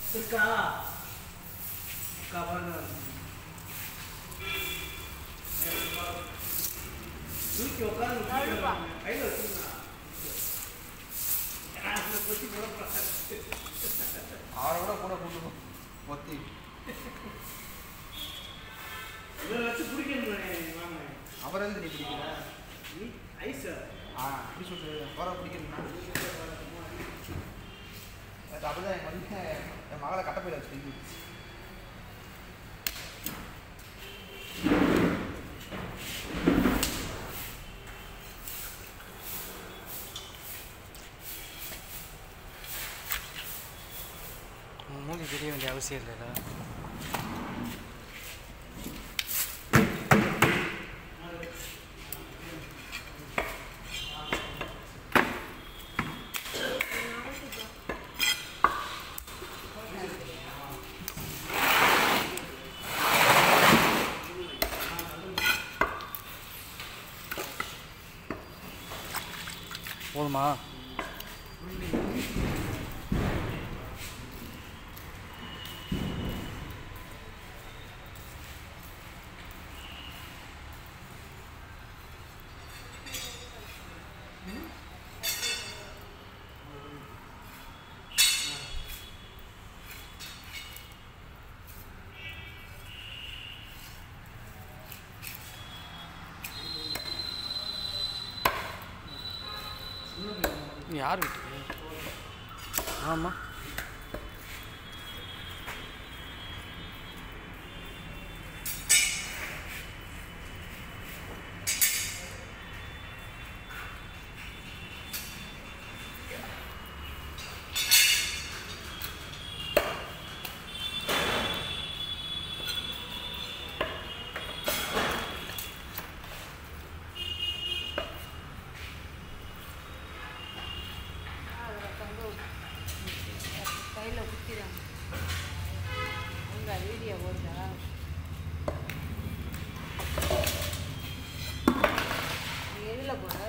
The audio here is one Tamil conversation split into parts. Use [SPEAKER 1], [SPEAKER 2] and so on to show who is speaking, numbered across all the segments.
[SPEAKER 1] இருக்கா அக்கா பாருங்க தூக்கி உட்காந்து
[SPEAKER 2] நழுவா.
[SPEAKER 1] கையில் வச்சுருந்தா கொத்தி போடக்கூடாது
[SPEAKER 3] அவரை கூட கூட கூட்டு போ. ஒத்தி
[SPEAKER 1] இதில் வச்சு பிடிக்கணும் வாங்க
[SPEAKER 3] அவரை எழுதி நீ பிடிக்கிற
[SPEAKER 1] நீ ஐஸ்
[SPEAKER 3] ஆ அப்படி சொல்லு அவரை பிடிக்கிறதுனா அப்படிதான் என் வந்து என் மகளை கட்டப்பையில் வச்சு
[SPEAKER 4] மூஞ்சி தெரிய வேண்டிய அவசியம் இல்லைல்ல போதுமா யார் வீட்டுக்கு ஆமாம்
[SPEAKER 2] அதில் வந்து கையில் குத்திடுறாங்க உங்கள் வீடியோ ஓடுதா நீ எதில் போட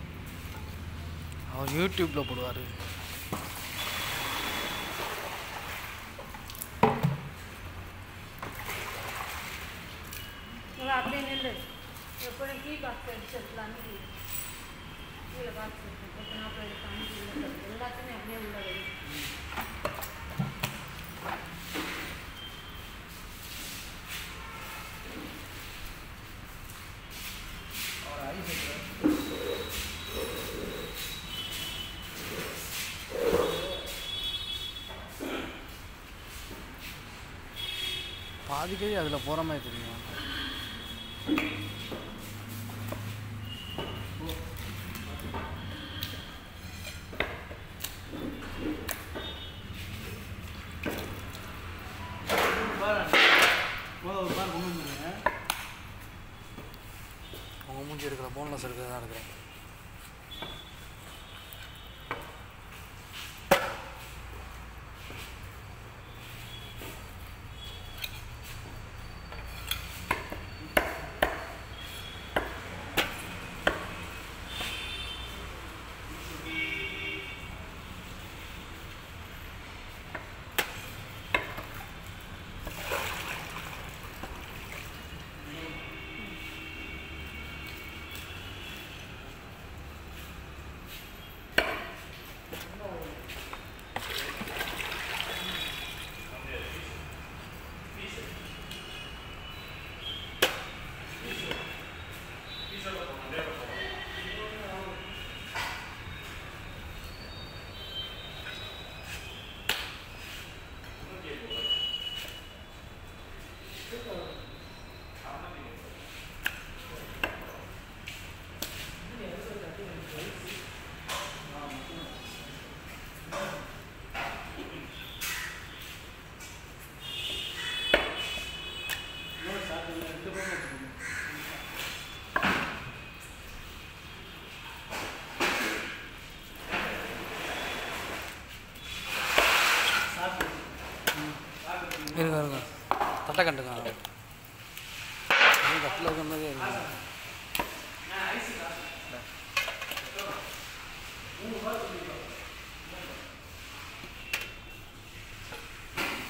[SPEAKER 4] அவர் யூடியூப்பில் போடுவார்
[SPEAKER 2] இவன் அப்படியே நில்லு எப்படி டீ பாக்ஸ் எடுத்து எடுக்கலான்னு கீழே பாக்ஸ் எடுத்து எப்போ நாற்பது எடுக்காம உள்ள எல்லாத்தையுமே அப்படியே உள்ள வை
[SPEAKER 3] அவர் ஐஸ் வைக்கிறார்.
[SPEAKER 4] பாதி கேள்வி அதில் போகிற மாதிரி தெரியும்
[SPEAKER 1] பாரு முதல் ஒரு பாரு கொண்டு வந்துருங்க
[SPEAKER 4] உங்கள் மூஞ்சி இருக்கிற போன்லெஸ் இருக்கிறதா இருக்கிறேன்
[SPEAKER 1] இன்னொரு சாப்பிட்டு ரெண்டு பக்கம் வச்சுக்கோங்க சாப்பிட்டு
[SPEAKER 4] இருங்க இருங்க தட்டை கண்டுங்க தட்டில் உட்காந்ததே இருங்க
[SPEAKER 1] மூணு பார் சொல்லிடுறோம்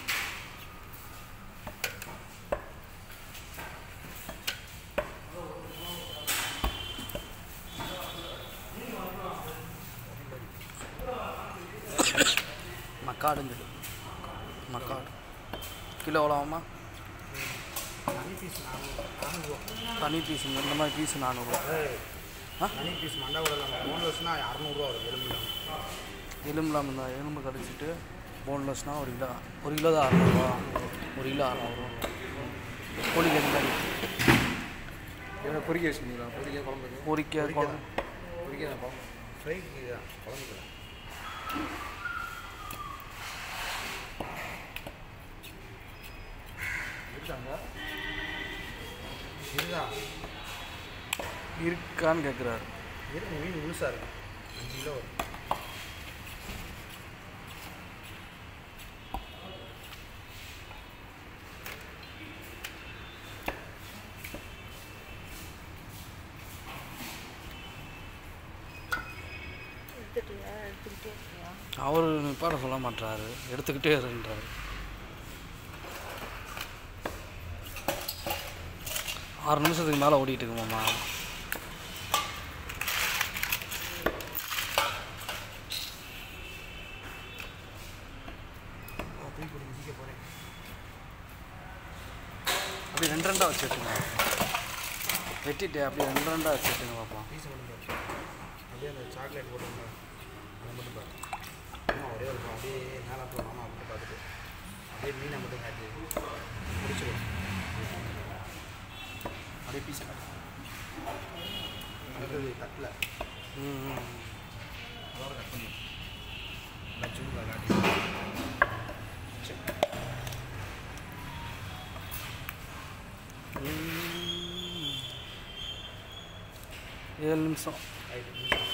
[SPEAKER 4] மக்காடுன்னு சொல்லி மக்காடு கிலோ எவ்வளோ ஆகுமா
[SPEAKER 3] தனி பீஸ் நானூறு நானூறுரூவா
[SPEAKER 4] தனி பீஸ் இந்த மாதிரி பீஸ் நானூறுரூவா ஆ?
[SPEAKER 3] தனி பீஸ் மண்டை கூட இல்லாமல் போன்லெஸ்னா அறநூறுவா வரும் எலும்பு
[SPEAKER 4] எலும்பு இல்லாமல் இருந்தா எலும்பு கடிச்சிட்டு போன்லெஸ்னால் ஒரு கிலோ ஒரு கிலோ தான் அறநூறுவா ஒரு கிலோ அறநூறுவா கோழிக்கு எது மாதிரி
[SPEAKER 3] இவனை பொறிக்க வச்சுருந்தீங்களா பொறிக்க குழம்புக்கு
[SPEAKER 4] பொரிக்க குழம்பு
[SPEAKER 3] பொறிக்க தான் குழம்பு ஃப்ரைக்கு தான் குழம்புக்கு தான் இருக்காங்க இருக்கா
[SPEAKER 4] இருக்கான்னு கேட்குறாரு
[SPEAKER 3] இருக்கு மீன் முழுசாக இருக்கு அஞ்சு கிலோ வரும்
[SPEAKER 2] எடுத்துட்டியா எடுத்துக்கிட்டே இருக்கியா
[SPEAKER 4] அவர் நிப்பாட சொல்ல மாட்டாரு எடுத்துக்கிட்டே இருன்றாரு ஆறு நிமிஷத்துக்கு மேலே ஓடிட்டு இருக்குமாம்மா
[SPEAKER 3] தூக்கி போட்டு மிதிக்க போகிறேன்
[SPEAKER 4] அப்படி ரெண்டு ரெண்டாக வச்சுட்டுங்க வெட்டிட்டு அப்படியே ரெண்டு ரெண்டாக வச்சுட்டுங்க பார்ப்போம்
[SPEAKER 3] பீஸை மட்டும் பாரு அப்படியே அந்த சாக்லேட் போட்டுருந்தா அதை மட்டும் பாரு அம்மா ஒரே ஒரு பா- அப்படியே மேலே போய் மாமா மட்டும் பார்த்துட்டு அப்படியே மீனை மட்டும் காட்டி முடிச்சிடும் அப்படியே பீஸை காட்டு அடுத்தது தட்டில்
[SPEAKER 4] ம் ம்.
[SPEAKER 3] அதோட கட் பண்ணி லட்சம் காட்டி
[SPEAKER 4] ம். ஏழு நிமிஷம்
[SPEAKER 3] ஐదు நிமிஷம்